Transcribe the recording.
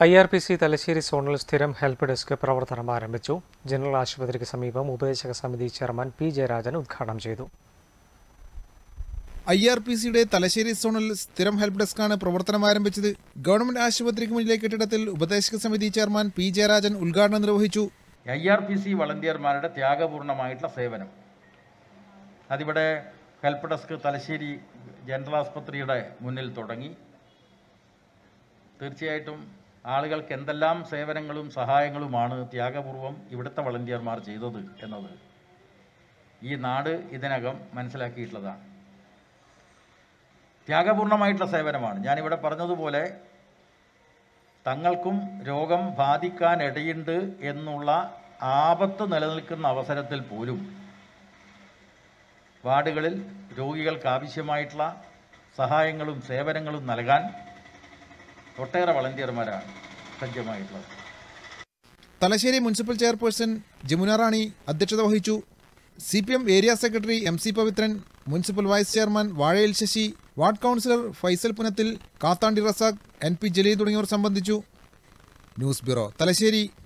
I R P C Thalassery zonal സ്ഥിരം help desk പ്രവർത്തനം ആരംഭിച്ചു ജനറൽ ആശുപത്രിക്ക് സമീപം ഉപദേശക സമിതി ചെയർമാൻ പി ജയരാജൻ ഉദ്ഘാടനം ചെയ്തു ഐ ആർ പി സിയുടെ തലശ്ശേരി സോണിൽ സ്ഥിരം ഹെൽപ്പ് ഡെസ്കാണ് പ്രവർത്തനം ആരംഭിച്ചത് ഗവൺമെന്റ് ആശുപത്രിക്ക് മുന്നിലെ കെട്ടിടത്തിൽ ഉപദേശക സമിതി ചെയർമാൻ പി ജയരാജൻ ഉദ്ഘാടനം നിർവഹിച്ചു ഐ ആർ പി സി വളണ്ടിയർമാരുടെ ത്യാഗപൂർണമായിട്ടുള്ള സേവനം അതിവിടെ ഹെൽപ്പ് ഡെസ്ക് തലശ്ശേരി ജനറൽ ആസ്പത്രിയുടെ മുന്നിൽ തുടങ്ങി തീർച്ചയായിട്ടും ആളുകൾക്ക് എന്തെല്ലാം സേവനങ്ങളും സഹായങ്ങളുമാണ് ത്യാഗപൂർവം ഇവിടുത്തെ വളണ്ടിയർമാർ ചെയ്തത് എന്നത് ഈ നാട് ഇതിനകം മനസ്സിലാക്കിയിട്ടുള്ളതാണ് ത്യാഗപൂർണമായിട്ടുള്ള സേവനമാണ് ഞാനിവിടെ പറഞ്ഞതുപോലെ തങ്ങൾക്കും രോഗം ബാധിക്കാനിടയുണ്ട് എന്നുള്ള ആപത്ത് നിലനിൽക്കുന്ന അവസരത്തിൽ പോലും വാർഡുകളിൽ രോഗികൾക്ക് ആവശ്യമായിട്ടുള്ള സഹായങ്ങളും സേവനങ്ങളും നൽകാൻ ഒട്ടേറെ വളണ്ടിയർമാരാണ് സജ്ജമായിട്ടുള്ളത് തലശ്ശേരി മുനിസിപ്പൽ ചെയർപേഴ്സൺ ജമുന റാണി അധ്യക്ഷത വഹിച്ചു C P M area secretary M C Pavithran municipal vice chairman Vazhayil Sasi ward councillor Faisal Punathil Kathandi Razak N P Jaleel തുടങ്ങിയവർ സംബന്ധിച്ചു ന്യൂസ് ബ്യൂറോ തലശ്ശേരി